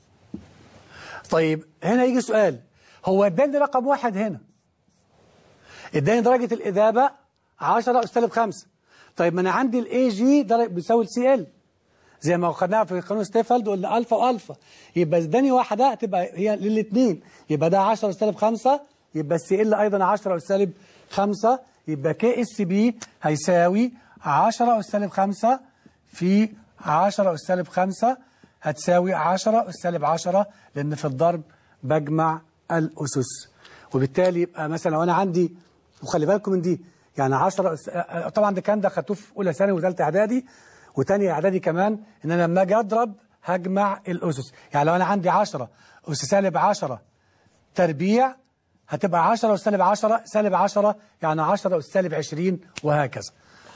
طيب هنا يجي سؤال هو اداني رقم واحد هنا اداني درجة الإذابة 10 سالب 5 طيب ما أنا عندي الاي جي بيساوي السي ال زي ما خدناها في قانون ستيفلد قلنا الفا والفا يبقى اداني واحدة هتبقى هي للاثنين يبقى ده 10 سالب 5 يبقى السي ال أيضا 10 سالب 5 يبقى كي اس بي هيساوي 10 سالب 5 في 10 سالب 5 هتساوي 10 سالب 10 لأن في الضرب بجمع الأسس وبالتالي يبقى مثلا لو أنا عندي وخلي بالكم من دي يعني 10 طبعا ده كان ده خدتوه في اولى ثانوي وثالثه اعدادي وثانيه اعدادي كمان ان انا لما اجي اضرب هجمع الاسس يعني لو انا عندي 10 اس سالب 10 تربيع هتبقى 10 اس سالب 10 سالب 10 يعني 10 اس سالب 20 وهكذا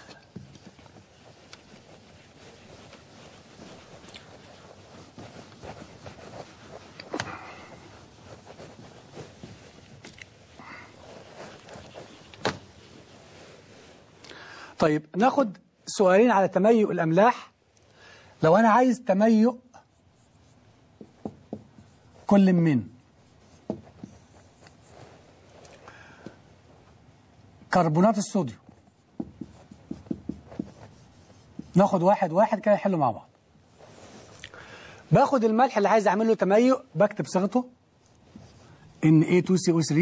طيب ناخد سؤالين على تميؤ الأملاح لو أنا عايز تميؤ كل من كربونات الصوديوم ناخد واحد واحد كده نحله مع بعض باخد الملح اللي عايز اعمل له تميؤ بكتب صيغته Na2CO3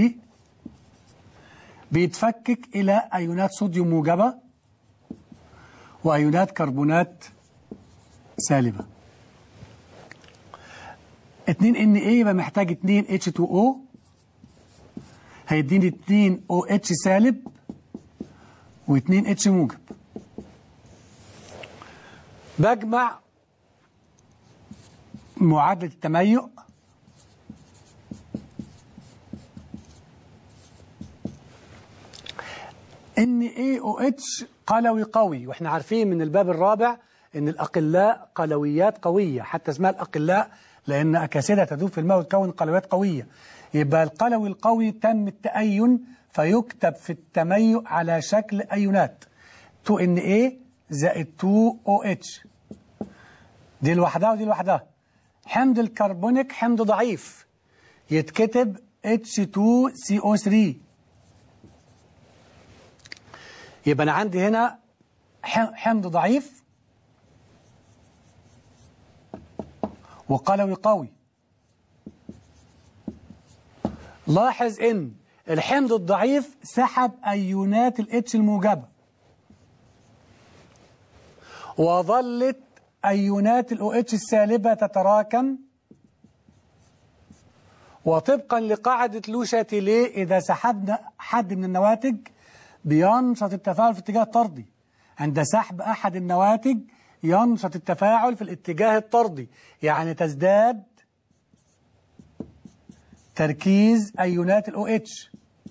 بيتفكك إلى أيونات صوديوم موجبة وأيونات كربونات سالبة 2 ان ايه يبقى محتاج 2 H2O هيديني 2 OH سالب و2 H موجب بجمع معادلة التميؤ ان اي او اتش قلوي قوي واحنا عارفين من الباب الرابع ان الاقلاء قلويات قويه حتى اسمها الاقلاء لان اكاسيدها تذوب في الماء وتكون قلويات قويه يبقى القلوي القوي تم التأين فيكتب في التميؤ على شكل ايونات 2 ان اي زائد 2 او اتش دي لوحدها ودي لوحدها حمض الكربونيك حمض ضعيف يتكتب H2CO3 يبقى أنا عندي هنا حمض ضعيف وقلوي قوي لاحظ ان الحمض الضعيف سحب ايونات الاتش الموجبة وظلت ايونات الاو اتش السالبة تتراكم وطبقا لقاعدة لو شاتيليه إذا سحبنا حد من النواتج بينشط التفاعل في اتجاه طردي عند سحب أحد النواتج ينشط التفاعل في الاتجاه الطردي يعني تزداد تركيز أيونات ال OH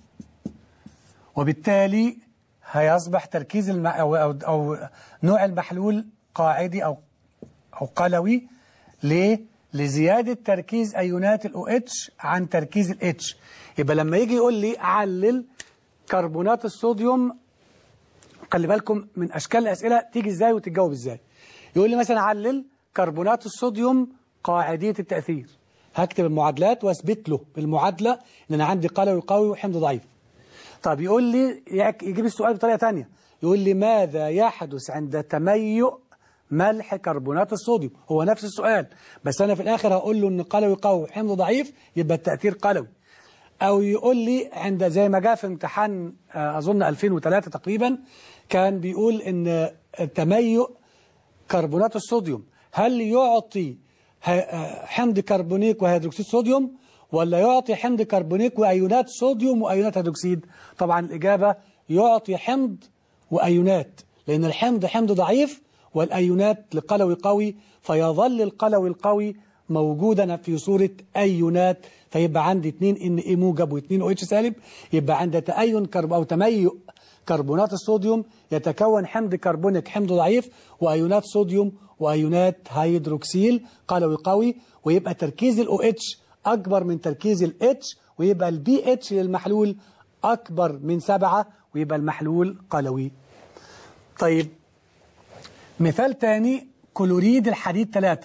وبالتالي هيصبح تركيز الم... أو... أو... أو نوع المحلول قاعدي أو أو قلوي ليه؟ لزيادة تركيز أيونات ال OH عن تركيز ال H يبقى لما يجي يقول لي علل كربونات الصوديوم خلي بالكم من أشكال الأسئلة تيجي إزاي وتتجاوب إزاي يقول لي مثلا علل كربونات الصوديوم قاعدية التأثير هكتب المعادلات واثبت له بالمعادلة ان انا عندي قلوي قوي وحمض ضعيف طب يقول لي يجيب السؤال بطريقة تانية يقول لي ماذا يحدث عند تميؤ ملح كربونات الصوديوم هو نفس السؤال بس أنا في الآخر هقول له إن قلوي قوي حمض ضعيف يبقى التأثير قلوي أو يقول لي عند زي ما جاء في امتحان آه، أظن 2003 تقريبا كان بيقول إن تميؤ كربونات الصوديوم هل يعطي ه- آه، حمض كربونيك وهيدروكسيد صوديوم ولا يعطي حمض كربونيك وأيونات صوديوم وأيونات هيدروكسيد طبعا الإجابة يعطي حمض وأيونات لأن الحمض حمض ضعيف والأيونات لقلوي قوي فيظل القلوي القوي موجودا في صورة أيونات فيبقى عندي 2 ان اي موجب و2 او اتش سالب يبقى عند تأين كرب أو تميؤ كربونات الصوديوم يتكون حمض كربونيك حمض ضعيف وأيونات صوديوم وأيونات هيدروكسيل قلوي قوي ويبقى تركيز الاو اتش أكبر من تركيز الاتش ويبقى البي اتش للمحلول أكبر من سبعة ويبقى المحلول قلوي طيب مثال تاني كلوريد الحديد 3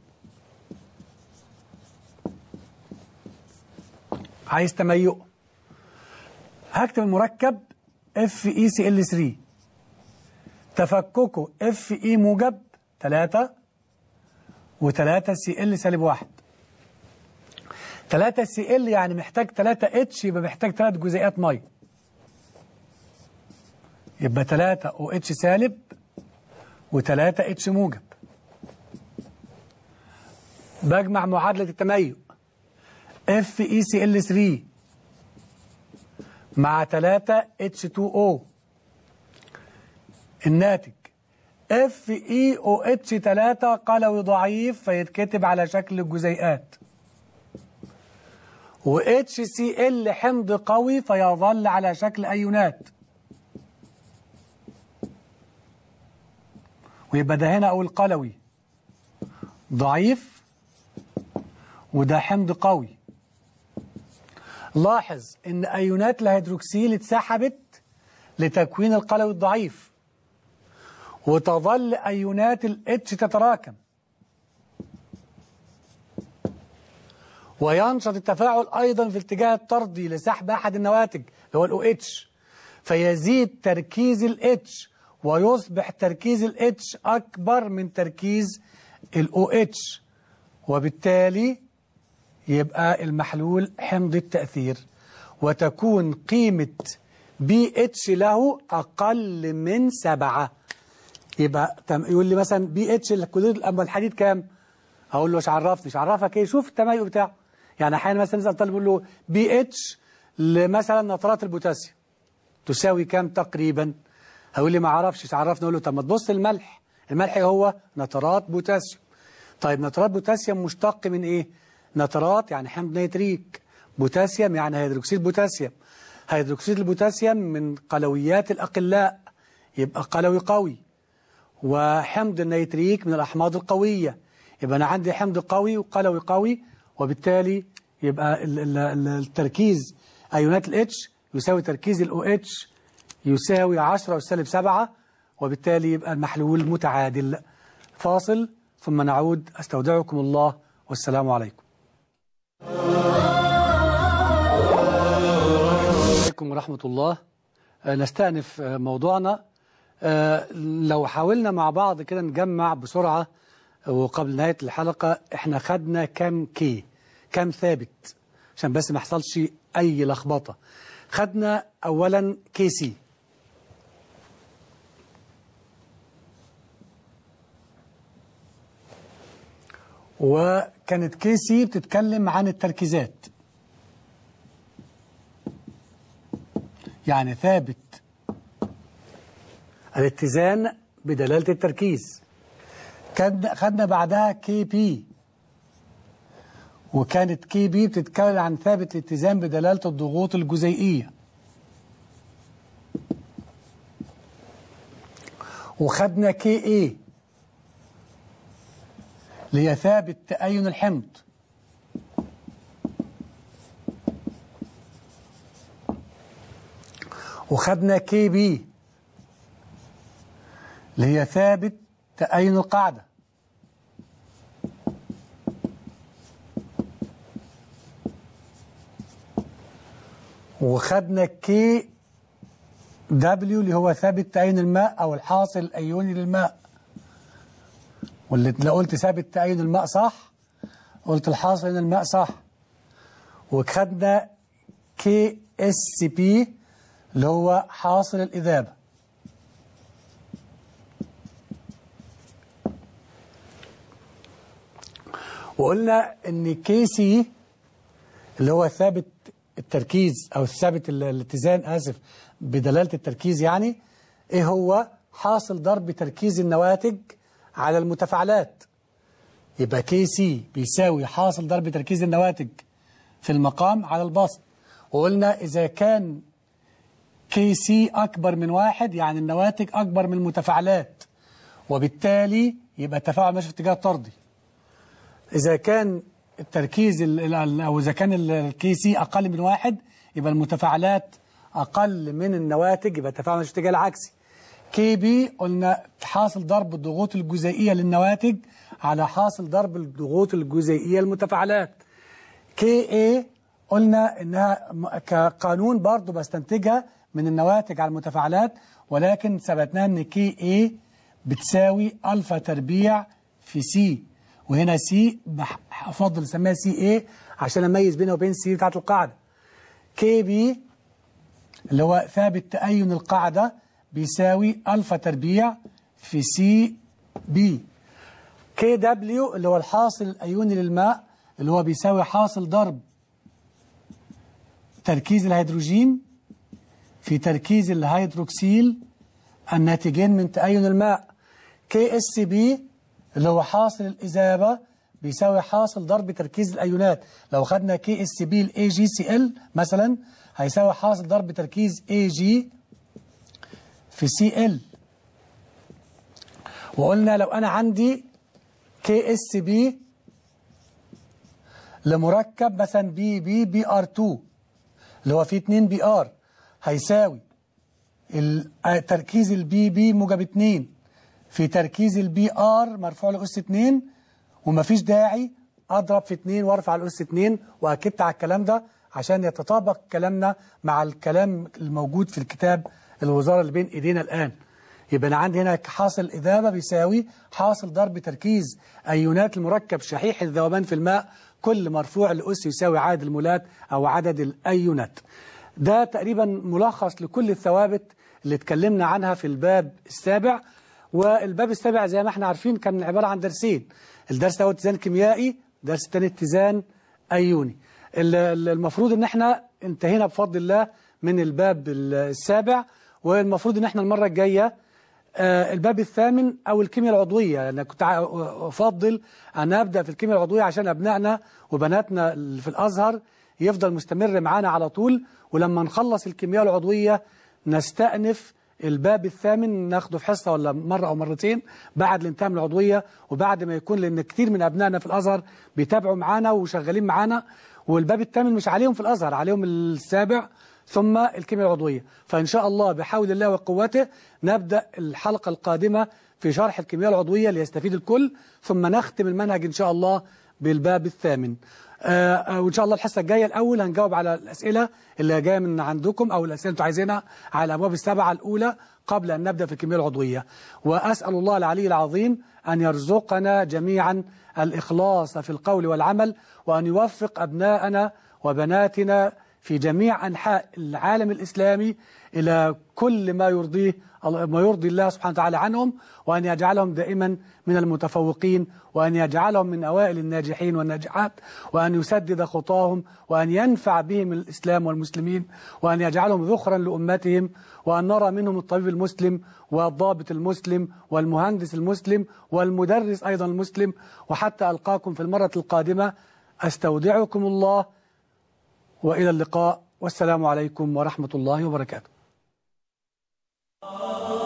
عايز تميؤ هكتب المركب اف اي سي ال 3 تفككه اف اي موجب 3 و3 سي ال سالب 1 3 سي ال يعني محتاج 3 اتش يبقى محتاج 3 جزيئات ميه يبقى 3 او اتش سالب و3 اتش موجب بجمع معادلة التميؤ اف اي سي ال 3 مع 3 اتش 2 او الناتج اف اي او اتش 3 قلوي ضعيف فيتكتب على شكل الجزيئات و اتش سي ال حمض قوي فيظل على شكل ايونات ويبقى ده هنا اقول قلوي ضعيف وده حمض قوي لاحظ ان ايونات الهيدروكسيل اتسحبت لتكوين القلوي الضعيف وتظل ايونات الاتش تتراكم وينشط التفاعل ايضا في الاتجاه الطردي لسحب احد النواتج اللي هو الاو اتش فيزيد تركيز الاتش ويصبح تركيز الاتش اكبر من تركيز الاو اتش وبالتالي يبقى المحلول حمض التأثير وتكون قيمة بي اتش له أقل من سبعة يبقى تم يقول لي مثلا بي اتش الكلوريد أما الحديد كام؟ هقول له مش عرفني مش عرفك ايه شوف التميؤ بتاعه يعني احيانا مثلا نسال طالب يقول له بي اتش لمثلا نترات البوتاسيوم تساوي كام تقريبا؟ هيقول لي ما اعرفش مش عرفني اقول له طب ما تبص الملح الملح هو نترات بوتاسيوم طيب نترات بوتاسيوم مشتق من ايه؟ نترات يعني حمض نيتريك بوتاسيوم يعني هيدروكسيد بوتاسيوم هيدروكسيد البوتاسيوم من قلويات الأقلاء يبقى قلوي قوي وحمض النيتريك من الأحماض القوية يبقى أنا عندي حمض قوي وقلوي قوي وبالتالي يبقى ال- ال- ال- التركيز أيونات الاتش يساوي تركيز الاو اتش يساوي 10 وسالب 7 وبالتالي يبقى المحلول متعادل فاصل ثم نعود استودعكم الله والسلام عليكم عليكم ورحمة الله آه، نستأنف آه، موضوعنا آه، لو حاولنا مع بعض كده نجمع بسرعة آه، وقبل نهاية الحلقة احنا خدنا كم كي كم ثابت عشان بس ما يحصلش أي لخبطة خدنا أولا كي سي وكانت كي سي بتتكلم عن التركيزات يعني ثابت الاتزان بدلالة التركيز كان خدنا بعدها كي بي وكانت كي بي بتتكلم عن ثابت الاتزان بدلالة الضغوط الجزيئية وخدنا كي اي اللي هي ثابت تأين الحمض وخدنا كي بي اللي هي ثابت تأين القاعدة وخدنا كي دبليو اللي هو ثابت تأين الماء أو الحاصل الأيوني للماء واللي لو قلت ثابت تأين الماء صح قلت الحاصل ان الماء صح وخدنا كي اس بي اللي هو حاصل الإذابة وقلنا ان كي سي اللي هو ثابت التركيز او ثابت ال- الاتزان اسف بدلاله التركيز يعني ايه هو حاصل ضرب تركيز النواتج على المتفاعلات يبقى كي سي بيساوي حاصل ضرب تركيز النواتج في المقام على البسط وقلنا اذا كان كي سي اكبر من واحد يعني النواتج اكبر من المتفاعلات وبالتالي يبقى التفاعل ماشي في اتجاه طردي إذا كان التركيز ال- ال- أو إذا كان ال- الكي سي أقل من واحد يبقى المتفاعلات أقل من النواتج يبقى التفاعل ماشي في الاتجاه العكسي كي بي قلنا حاصل ضرب الضغوط الجزيئية للنواتج على حاصل ضرب الضغوط الجزيئية للمتفاعلات كي اي قلنا انها م- كقانون برضو بستنتجها من النواتج على المتفاعلات ولكن ثبتنا ان كي اي بتساوي الفا تربيع في سي وهنا سي بح- افضل اسميها سي اي عشان اميز بينها وبين سي بتاعت القاعده كي بي اللي هو ثابت تأين القاعده بيساوي الفا تربيع في سي بي كي دبليو اللي هو الحاصل الأيوني للماء اللي هو بيساوي حاصل ضرب تركيز الهيدروجين في تركيز الهيدروكسيل الناتجين من تأين الماء كي اس بي اللي هو حاصل الإذابة بيساوي حاصل ضرب تركيز الأيونات لو خدنا كي اس بي الاي جي سي ال مثلا هيساوي حاصل ضرب تركيز اي جي في سي ال وقلنا لو أنا عندي كي اس بي لمركب مثلا بي بي بي ار 2 اللي هو فيه 2 بي ار هيساوي ال- آه، تركيز البي بي موجب 2 في تركيز البي ار مرفوع لاس 2 ومفيش داعي اضرب في 2 وارفع الاس 2 واكدت على الكلام ده عشان يتطابق كلامنا مع الكلام الموجود في الكتاب الوزاره اللي بين ايدينا الان يبقى انا عندي هنا حاصل اذابه بيساوي حاصل ضرب تركيز ايونات المركب شحيح الذوبان في الماء كل مرفوع لاس يساوي عدد المولات او عدد الايونات ده تقريبا ملخص لكل الثوابت اللي اتكلمنا عنها في الباب السابع والباب السابع زي ما احنا عارفين كان عبارة عن درسين الدرس ده هو اتزان كيميائي درس الثاني اتزان ايوني ال- ال- المفروض ان احنا انتهينا بفضل الله من الباب السابع والمفروض ان احنا المرة الجاية آه، الباب الثامن او الكيمياء العضويه انا كنت ع- افضل ان ابدا في الكيمياء العضويه عشان ابنائنا وبناتنا اللي في الازهر يفضل مستمر معانا على طول ولما نخلص الكيمياء العضويه نستأنف الباب الثامن ناخده في حصه ولا مره او مرتين بعد الانتهاء من العضويه وبعد ما يكون لان كتير من ابنائنا في الازهر بيتابعوا معانا وشغالين معانا والباب الثامن مش عليهم في الازهر عليهم السابع ثم الكيمياء العضوية فإن شاء الله بحول الله وقوته نبدأ الحلقة القادمة في شرح الكيمياء العضوية ليستفيد الكل ثم نختم المنهج إن شاء الله بالباب الثامن آه، آه، وإن شاء الله الحصة الجاية الأول هنجاوب على الأسئلة اللي جاية من عندكم أو الأسئلة اللي أنتوا عايزينها على الأبواب السبعة الأولى قبل أن نبدأ في الكيمياء العضوية وأسأل الله العلي العظيم أن يرزقنا جميعا الإخلاص في القول والعمل وأن يوفق أبناءنا وبناتنا في جميع أنحاء العالم الإسلامي إلى كل ما يرضيه ما يرضي الله سبحانه وتعالى عنهم وأن يجعلهم دائما من المتفوقين وأن يجعلهم من أوائل الناجحين والناجحات وأن يسدد خطاهم وأن ينفع بهم الإسلام والمسلمين وأن يجعلهم ذخرا لأمتهم وأن نرى منهم الطبيب المسلم والضابط المسلم والمهندس المسلم والمدرس أيضا المسلم وحتى ألقاكم في المرة القادمة أستودعكم الله وإلى اللقاء والسلام عليكم ورحمة الله وبركاته